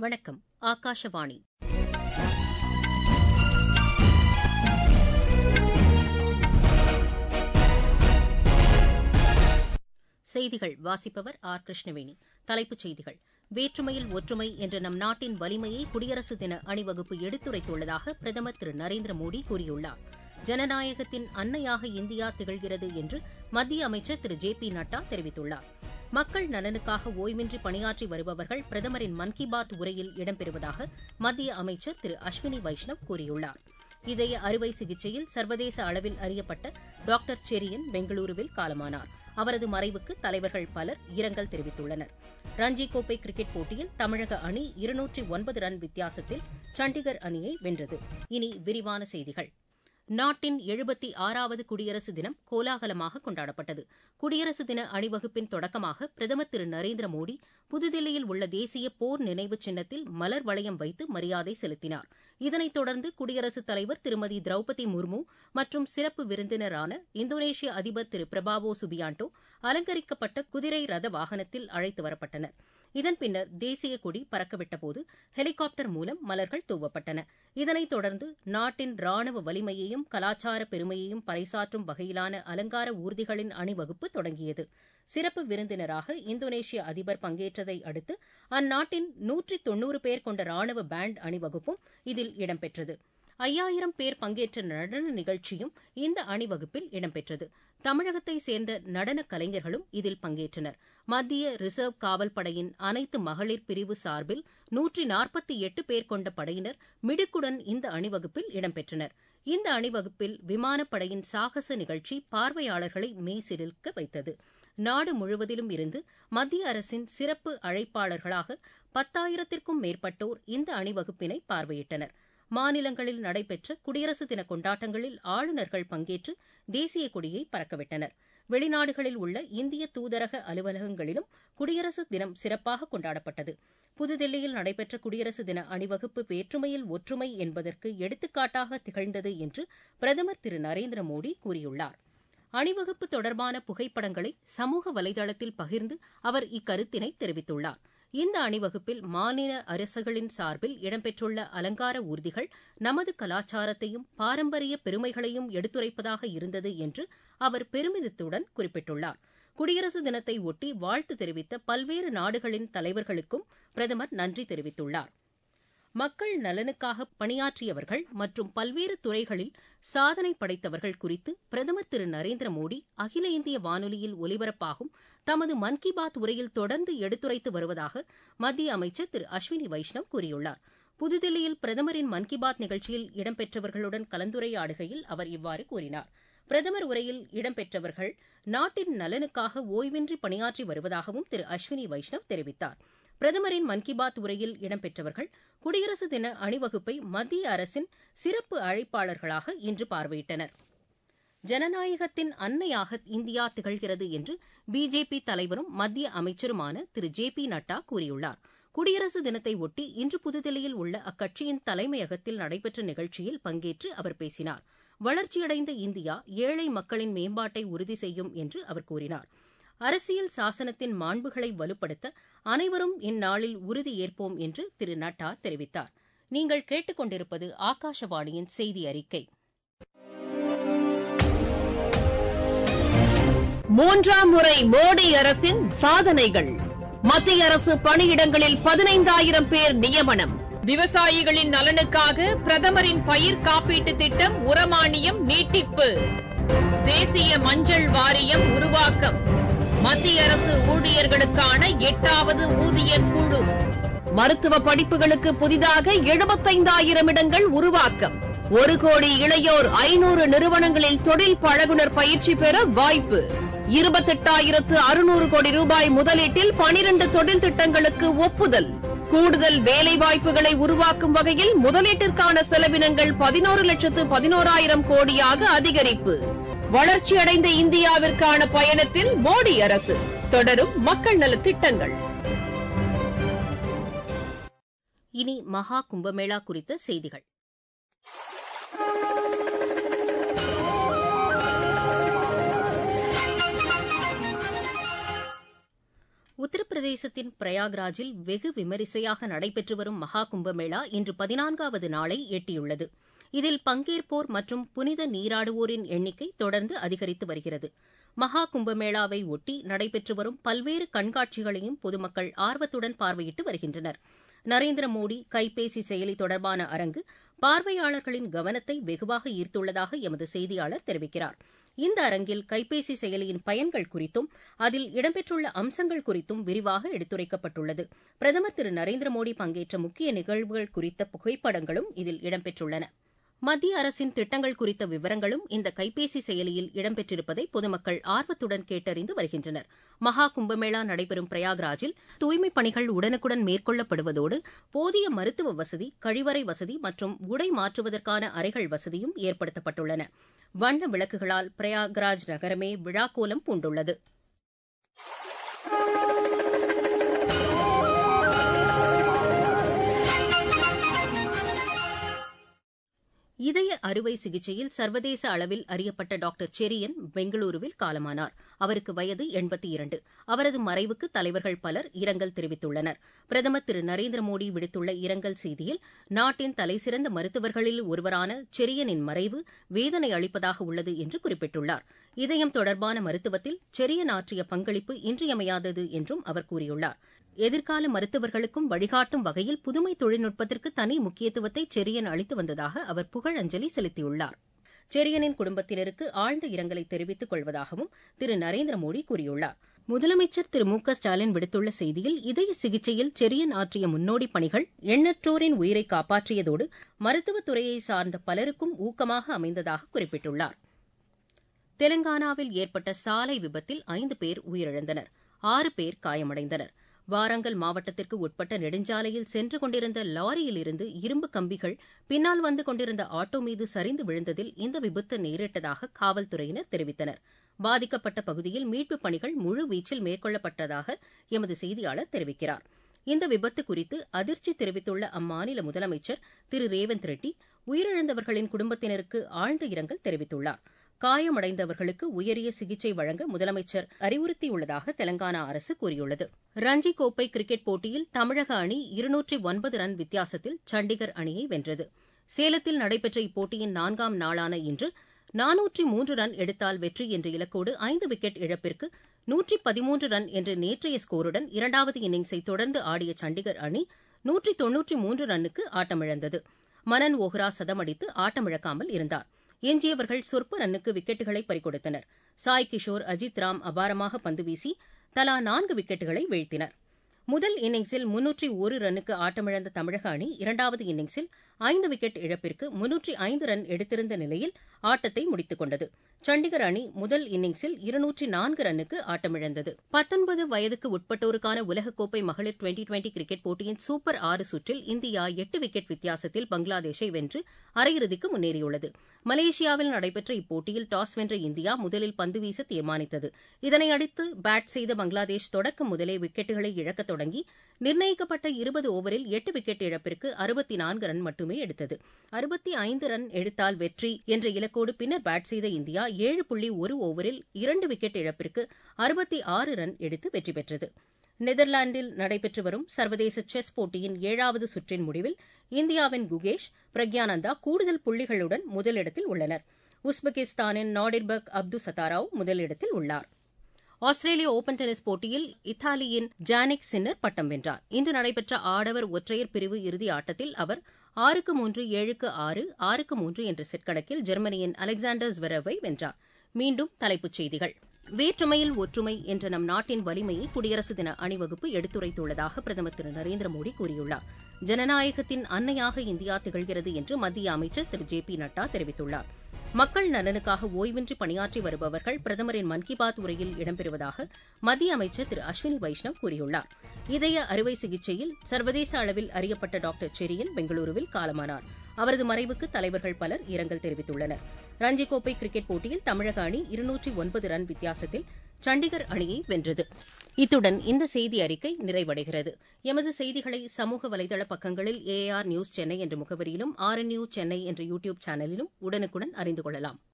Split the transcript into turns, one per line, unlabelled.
வணக்கம் ஆகாஷவாணி செய்திகள் வாசிப்பவர் ஆர் கிருஷ்ணவேணி தலைப்புச் செய்திகள் வேற்றுமையில் ஒற்றுமை என்ற நம் நாட்டின் வலிமையை குடியரசு தின அணிவகுப்பு எடுத்துரைத்துள்ளதாக பிரதமர் திரு நரேந்திர மோடி கூறியுள்ளார் ஜனநாயகத்தின் அன்னையாக இந்தியா திகழ்கிறது என்று மத்திய அமைச்சர் திரு ஜே பி நட்டா தெரிவித்துள்ளார் மக்கள் நலனுக்காக ஓய்வின்றி பணியாற்றி வருபவர்கள் பிரதமரின் மன் கி பாத் உரையில் இடம்பெறுவதாக மத்திய அமைச்சர் திரு அஸ்வினி வைஷ்ணவ் கூறியுள்ளார் இதய அறுவை சிகிச்சையில் சர்வதேச அளவில் அறியப்பட்ட டாக்டர் செரியன் பெங்களூருவில் காலமானார் அவரது மறைவுக்கு தலைவர்கள் பலர் இரங்கல் தெரிவித்துள்ளனர் ரஞ்சி கோப்பை கிரிக்கெட் போட்டியில் தமிழக அணி இருநூற்றி ஒன்பது ரன் வித்தியாசத்தில் சண்டிகர் அணியை வென்றது இனி விரிவான செய்திகள் நாட்டின் எழுபத்தி ஆறாவது குடியரசு தினம் கோலாகலமாக கொண்டாடப்பட்டது குடியரசு தின அணிவகுப்பின் தொடக்கமாக பிரதமர் திரு நரேந்திர மோடி புதுதில்லியில் உள்ள தேசிய போர் நினைவு சின்னத்தில் மலர் வளையம் வைத்து மரியாதை செலுத்தினார் இதனைத் தொடர்ந்து குடியரசுத் தலைவர் திருமதி திரௌபதி முர்மு மற்றும் சிறப்பு விருந்தினரான இந்தோனேஷிய அதிபர் திரு பிரபாவோ சுபியாண்டோ அலங்கரிக்கப்பட்ட குதிரை ரத வாகனத்தில் அழைத்து வரப்பட்டனர் இதன் பின்னர் தேசிய கொடி பறக்கவிட்டபோது ஹெலிகாப்டர் மூலம் மலர்கள் தூவப்பட்டன இதனைத் தொடர்ந்து நாட்டின் ராணுவ வலிமையையும் கலாச்சார பெருமையையும் பறைசாற்றும் வகையிலான அலங்கார ஊர்திகளின் அணிவகுப்பு தொடங்கியது சிறப்பு விருந்தினராக இந்தோனேஷிய அதிபர் பங்கேற்றதை அடுத்து அந்நாட்டின் நூற்றி தொன்னூறு பேர் கொண்ட ராணுவ பேண்ட் அணிவகுப்பும் இதில் இடம்பெற்றது ஐயாயிரம் பேர் பங்கேற்ற நடன நிகழ்ச்சியும் இந்த அணிவகுப்பில் இடம்பெற்றது தமிழகத்தை சேர்ந்த நடன கலைஞர்களும் இதில் பங்கேற்றனர் மத்திய ரிசர்வ் காவல் படையின் அனைத்து மகளிர் பிரிவு சார்பில் நூற்றி நாற்பத்தி எட்டு பேர் கொண்ட படையினர் மிடுக்குடன் இந்த அணிவகுப்பில் இடம்பெற்றனர் இந்த அணிவகுப்பில் விமானப்படையின் சாகச நிகழ்ச்சி பார்வையாளர்களை மெய்சிலிர்க்க வைத்தது நாடு முழுவதிலும் இருந்து மத்திய அரசின் சிறப்பு அழைப்பாளர்களாக பத்தாயிரத்திற்கும் மேற்பட்டோர் இந்த அணிவகுப்பினை பார்வையிட்டனர் மாநிலங்களில் நடைபெற்ற குடியரசு தின கொண்டாட்டங்களில் ஆளுநர்கள் பங்கேற்று தேசிய கொடியை பறக்கவிட்டனர் வெளிநாடுகளில் உள்ள இந்திய தூதரக அலுவலகங்களிலும் குடியரசு தினம் சிறப்பாக கொண்டாடப்பட்டது புதுதில்லியில் நடைபெற்ற குடியரசு தின அணிவகுப்பு வேற்றுமையில் ஒற்றுமை என்பதற்கு எடுத்துக்காட்டாக திகழ்ந்தது என்று பிரதமர் திரு நரேந்திர மோடி கூறியுள்ளார் அணிவகுப்பு தொடர்பான புகைப்படங்களை சமூக வலைதளத்தில் பகிர்ந்து அவர் இக்கருத்தினை தெரிவித்துள்ளார் இந்த அணிவகுப்பில் மாநில அரசுகளின் சார்பில் இடம்பெற்றுள்ள அலங்கார ஊர்திகள் நமது கலாச்சாரத்தையும் பாரம்பரிய பெருமைகளையும் எடுத்துரைப்பதாக இருந்தது என்று அவர் பெருமிதத்துடன் குறிப்பிட்டுள்ளார் குடியரசு தினத்தை ஒட்டி வாழ்த்து தெரிவித்த பல்வேறு நாடுகளின் தலைவர்களுக்கும் பிரதமர் நன்றி தெரிவித்துள்ளார் மக்கள் நலனுக்காக பணியாற்றியவர்கள் மற்றும் பல்வேறு துறைகளில் சாதனை படைத்தவர்கள் குறித்து பிரதமர் திரு நரேந்திர மோடி அகில இந்திய வானொலியில் ஒலிபரப்பாகும் தமது மன் கி பாத் உரையில் தொடர்ந்து எடுத்துரைத்து வருவதாக மத்திய அமைச்சர் திரு அஸ்வினி வைஷ்ணவ் கூறியுள்ளார் புதுதில்லியில் பிரதமரின் மன் கி பாத் நிகழ்ச்சியில் இடம்பெற்றவர்களுடன் கலந்துரையாடுகையில் அவர் இவ்வாறு கூறினார் பிரதமர் உரையில் இடம்பெற்றவர்கள் நாட்டின் நலனுக்காக ஓய்வின்றி பணியாற்றி வருவதாகவும் திரு அஸ்வினி வைஷ்ணவ் தெரிவித்தார் பிரதமரின் மன் கி பாத் உரையில் இடம்பெற்றவர்கள் குடியரசு தின அணிவகுப்பை மத்திய அரசின் சிறப்பு அழைப்பாளர்களாக இன்று பார்வையிட்டனர் ஜனநாயகத்தின் அன்னையாக இந்தியா திகழ்கிறது என்று பிஜேபி தலைவரும் மத்திய அமைச்சருமான திரு ஜே பி நட்டா கூறியுள்ளார் குடியரசு தினத்தை ஒட்டி இன்று புதுதில்லியில் உள்ள அக்கட்சியின் தலைமையகத்தில் நடைபெற்ற நிகழ்ச்சியில் பங்கேற்று அவர் பேசினார் வளர்ச்சியடைந்த இந்தியா ஏழை மக்களின் மேம்பாட்டை உறுதி செய்யும் என்று அவர் கூறினார் அரசியல் சாசனத்தின் மாண்புகளை வலுப்படுத்த அனைவரும் இந்நாளில் உறுதியேற்போம் என்று திரு நட்டா தெரிவித்தார் நீங்கள் கேட்டுக்கொண்டிருப்பது ஆகாஷவாணியின் செய்தி அறிக்கை
மூன்றாம் முறை மோடி அரசின் சாதனைகள் மத்திய அரசு பணியிடங்களில் பதினைந்தாயிரம் பேர் நியமனம் விவசாயிகளின் நலனுக்காக பிரதமரின் பயிர் காப்பீட்டு திட்டம் உரமானியம் நீட்டிப்பு தேசிய மஞ்சள் வாரியம் உருவாக்கம் மத்திய அரசு ஊழியர்களுக்கான எட்டாவது ஊதிய குழு மருத்துவ படிப்புகளுக்கு புதிதாக எழுபத்தைந்தாயிரம் இடங்கள் உருவாக்கம் ஒரு கோடி இளையோர் ஐநூறு நிறுவனங்களில் தொழில் பழகுனர் பயிற்சி பெற வாய்ப்பு இருபத்தெட்டாயிரத்து அறுநூறு கோடி ரூபாய் முதலீட்டில் பனிரண்டு தொழில் திட்டங்களுக்கு ஒப்புதல் கூடுதல் வேலைவாய்ப்புகளை உருவாக்கும் வகையில் முதலீட்டிற்கான செலவினங்கள் பதினோரு லட்சத்து பதினோராயிரம் கோடியாக அதிகரிப்பு வளர்ச்சியடைந்த இந்தியாவிற்கான பயணத்தில் மோடி அரசு தொடரும் மக்கள் நலத் திட்டங்கள்
இனி மகா கும்பமேளா குறித்த செய்திகள் உத்தரப்பிரதேசத்தின் பிரயாக்ராஜில் வெகு விமரிசையாக நடைபெற்று வரும் மகா கும்பமேளா இன்று பதினான்காவது நாளை எட்டியுள்ளது இதில் பங்கேற்போர் மற்றும் புனித நீராடுவோரின் எண்ணிக்கை தொடர்ந்து அதிகரித்து வருகிறது மகா கும்பமேளாவை ஒட்டி நடைபெற்று வரும் பல்வேறு கண்காட்சிகளையும் பொதுமக்கள் ஆர்வத்துடன் பார்வையிட்டு வருகின்றனர் நரேந்திர மோடி கைபேசி செயலி தொடர்பான அரங்கு பார்வையாளர்களின் கவனத்தை வெகுவாக ஈர்த்துள்ளதாக எமது செய்தியாளர் தெரிவிக்கிறார் இந்த அரங்கில் கைபேசி செயலியின் பயன்கள் குறித்தும் அதில் இடம்பெற்றுள்ள அம்சங்கள் குறித்தும் விரிவாக எடுத்துரைக்கப்பட்டுள்ளது பிரதமர் திரு நரேந்திர மோடி பங்கேற்ற முக்கிய நிகழ்வுகள் குறித்த புகைப்படங்களும் இதில் இடம்பெற்றுள்ளன மத்திய அரசின் திட்டங்கள் குறித்த விவரங்களும் இந்த கைபேசி செயலியில் இடம்பெற்றிருப்பதை பொதுமக்கள் ஆர்வத்துடன் கேட்டறிந்து வருகின்றனர் மகா கும்பமேளா நடைபெறும் பிரயாக்ராஜில் தூய்மைப் பணிகள் உடனுக்குடன் மேற்கொள்ளப்படுவதோடு போதிய மருத்துவ வசதி கழிவறை வசதி மற்றும் உடை மாற்றுவதற்கான அறைகள் வசதியும் ஏற்படுத்தப்பட்டுள்ளன வண்ண விளக்குகளால் பிரயாக்ராஜ் நகரமே விழாக்கோலம் பூண்டுள்ளது இதய அறுவை சிகிச்சையில் சர்வதேச அளவில் அறியப்பட்ட டாக்டர் செரியன் பெங்களூருவில் காலமானார் அவருக்கு வயது எண்பத்தி இரண்டு அவரது மறைவுக்கு தலைவர்கள் பலர் இரங்கல் தெரிவித்துள்ளனர் பிரதமர் திரு நரேந்திர மோடி விடுத்துள்ள இரங்கல் செய்தியில் நாட்டின் தலைசிறந்த மருத்துவர்களில் ஒருவரான செரியனின் மறைவு வேதனை அளிப்பதாக உள்ளது என்று குறிப்பிட்டுள்ளார் இதயம் தொடர்பான மருத்துவத்தில் செரியன் ஆற்றிய பங்களிப்பு இன்றியமையாதது என்றும் அவர் கூறியுள்ளார் எதிர்கால மருத்துவர்களுக்கும் வழிகாட்டும் வகையில் புதுமை தொழில்நுட்பத்திற்கு தனி முக்கியத்துவத்தை செரியன் அளித்து வந்ததாக அவர் புகழஞ்சலி செலுத்தியுள்ளார் செரியனின் குடும்பத்தினருக்கு ஆழ்ந்த இரங்கலை தெரிவித்துக் கொள்வதாகவும் திரு நரேந்திர மோடி கூறியுள்ளார் முதலமைச்சர் திரு மு க ஸ்டாலின் விடுத்துள்ள செய்தியில் இதய சிகிச்சையில் செரியன் ஆற்றிய முன்னோடி பணிகள் எண்ணற்றோரின் உயிரை காப்பாற்றியதோடு மருத்துவத் துறையை சார்ந்த பலருக்கும் ஊக்கமாக அமைந்ததாக குறிப்பிட்டுள்ளார் தெலங்கானாவில் ஏற்பட்ட சாலை விபத்தில் ஐந்து பேர் உயிரிழந்தனர் ஆறு பேர் காயமடைந்தனர் வாரங்கல் மாவட்டத்திற்கு உட்பட்ட நெடுஞ்சாலையில் சென்று கொண்டிருந்த லாரியில் இருந்து இரும்பு கம்பிகள் பின்னால் வந்து கொண்டிருந்த ஆட்டோ மீது சரிந்து விழுந்ததில் இந்த விபத்து நேரிட்டதாக காவல்துறையினர் தெரிவித்தனர் பாதிக்கப்பட்ட பகுதியில் மீட்புப் பணிகள் முழுவீச்சில் மேற்கொள்ளப்பட்டதாக எமது செய்தியாளர் தெரிவிக்கிறார் இந்த விபத்து குறித்து அதிர்ச்சி தெரிவித்துள்ள அம்மாநில முதலமைச்சர் திரு ரேவந்த் ரெட்டி உயிரிழந்தவர்களின் குடும்பத்தினருக்கு ஆழ்ந்த இரங்கல் தெரிவித்துள்ளார் காயமடைந்தவர்களுக்கு உயரிய சிகிச்சை வழங்க முதலமைச்சர் அறிவுறுத்தியுள்ளதாக தெலங்கானா அரசு கூறியுள்ளது ரஞ்சி கோப்பை கிரிக்கெட் போட்டியில் தமிழக அணி இருநூற்றி ஒன்பது ரன் வித்தியாசத்தில் சண்டிகர் அணியை வென்றது சேலத்தில் நடைபெற்ற இப்போட்டியின் நான்காம் நாளான இன்று நானூற்றி மூன்று ரன் எடுத்தால் வெற்றி என்ற இலக்கோடு ஐந்து விக்கெட் இழப்பிற்கு நூற்றி பதிமூன்று ரன் என்ற நேற்றைய ஸ்கோருடன் இரண்டாவது இன்னிங்ஸை தொடர்ந்து ஆடிய சண்டிகர் அணி நூற்றி தொன்னூற்றி மூன்று ரன்னுக்கு ஆட்டமிழந்தது மனன் ஓஹ்ரா சதமடித்து ஆட்டமிழக்காமல் இருந்தார் எஞ்சியவர்கள் சொற்ப ரன்னுக்கு விக்கெட்டுகளை பறிகொடுத்தனர் சாய் கிஷோர் அஜித் ராம் அபாரமாக பந்து வீசி தலா நான்கு விக்கெட்டுகளை வீழ்த்தினர் முதல் இன்னிங்ஸில் முன்னூற்றி ஒரு ரன்னுக்கு ஆட்டமிழந்த தமிழக அணி இரண்டாவது இன்னிங்ஸில் ஐந்து விக்கெட் இழப்பிற்கு முன்னூற்றி ஐந்து ரன் எடுத்திருந்த நிலையில் ஆட்டத்தை முடித்துக் கொண்டது சண்டிகர் அணி முதல் இன்னிங்ஸில் இருநூற்றி நான்கு ரன்னுக்கு ஆட்டமிழந்தது பத்தொன்பது வயதுக்கு உட்பட்டோருக்கான உலகக்கோப்பை மகளிர் டுவெண்டி டுவெண்டி கிரிக்கெட் போட்டியின் சூப்பர் ஆறு சுற்றில் இந்தியா எட்டு விக்கெட் வித்தியாசத்தில் பங்களாதேஷை வென்று அரையிறுதிக்கு முன்னேறியுள்ளது மலேசியாவில் நடைபெற்ற இப்போட்டியில் டாஸ் வென்ற இந்தியா முதலில் பந்து வீச தீர்மானித்தது இதனையடுத்து பேட் செய்த பங்களாதேஷ் தொடக்கம் முதலே விக்கெட்டுகளை இழக்கத் தொடங்கி நிர்ணயிக்கப்பட்ட இருபது ஓவரில் எட்டு விக்கெட் இழப்பிற்கு அறுபத்தி நான்கு ரன் மட்டுமே எடுத்தது அறுபத்தி ஐந்து ரன் எடுத்தால் வெற்றி என்ற இலக்கோடு பின்னர் பேட் செய்த இந்தியா ஏழு புள்ளி ஒரு ஓவரில் இரண்டு விக்கெட் இழப்பிற்கு அறுபத்தி ஆறு ரன் எடுத்து வெற்றி பெற்றது நெதர்லாந்தில் நடைபெற்று வரும் சர்வதேச செஸ் போட்டியின் ஏழாவது சுற்றின் முடிவில் இந்தியாவின் குகேஷ் பிரக்யானந்தா கூடுதல் புள்ளிகளுடன் முதலிடத்தில் உள்ளனர் உஸ்பெகிஸ்தானின் நாடிர்பக் அப்து சத்தாராவ் முதலிடத்தில் உள்ளார் ஆஸ்திரேலிய ஓபன் டென்னிஸ் போட்டியில் இத்தாலியின் ஜானிக் சின்னர் பட்டம் வென்றார் இன்று நடைபெற்ற ஆடவர் ஒற்றையர் பிரிவு இறுதி ஆட்டத்தில் அவர் ஆறுக்கு மூன்று ஏழுக்கு ஆறு ஆறுக்கு மூன்று என்ற செட் கணக்கில் ஜெர்மனியின் அலெக்சாண்டர் ஸ்வெரவை வென்றார் மீண்டும் தலைப்புச் செய்திகள் வேற்றுமையில் ஒற்றுமை என்ற நம் நாட்டின் வலிமையை குடியரசு தின அணிவகுப்பு எடுத்துரைத்துள்ளதாக பிரதமர் திரு நரேந்திர மோடி கூறியுள்ளார் ஜனநாயகத்தின் அன்னையாக இந்தியா திகழ்கிறது என்று மத்திய அமைச்சர் திரு ஜே பி நட்டா தெரிவித்துள்ளார் மக்கள் நலனுக்காக ஓய்வின்றி பணியாற்றி வருபவர்கள் பிரதமரின் மன் கி பாத் உரையில் இடம்பெறுவதாக மத்திய அமைச்சர் திரு அஸ்வினி வைஷ்ணவ் கூறியுள்ளார் இதய அறுவை சிகிச்சையில் சர்வதேச அளவில் அறியப்பட்ட டாக்டர் செரியன் பெங்களூருவில் காலமானார் அவரது மறைவுக்கு தலைவர்கள் பலர் இரங்கல் தெரிவித்துள்ளனர் ரஞ்சி கோப்பை கிரிக்கெட் போட்டியில் தமிழக அணி இருநூற்றி ஒன்பது ரன் வித்தியாசத்தில் சண்டிகர் அணியை வென்றது இத்துடன் இந்த செய்தி அறிக்கை நிறைவடைகிறது எமது செய்திகளை சமூக வலைதள பக்கங்களில் ஏஆர் நியூஸ் சென்னை என்ற முகவரியிலும் ஆர் என் நியூஸ் சென்னை என்ற யூ டியூப் சேனலிலும் உடனுக்குடன் அறிந்து கொள்ளலாம்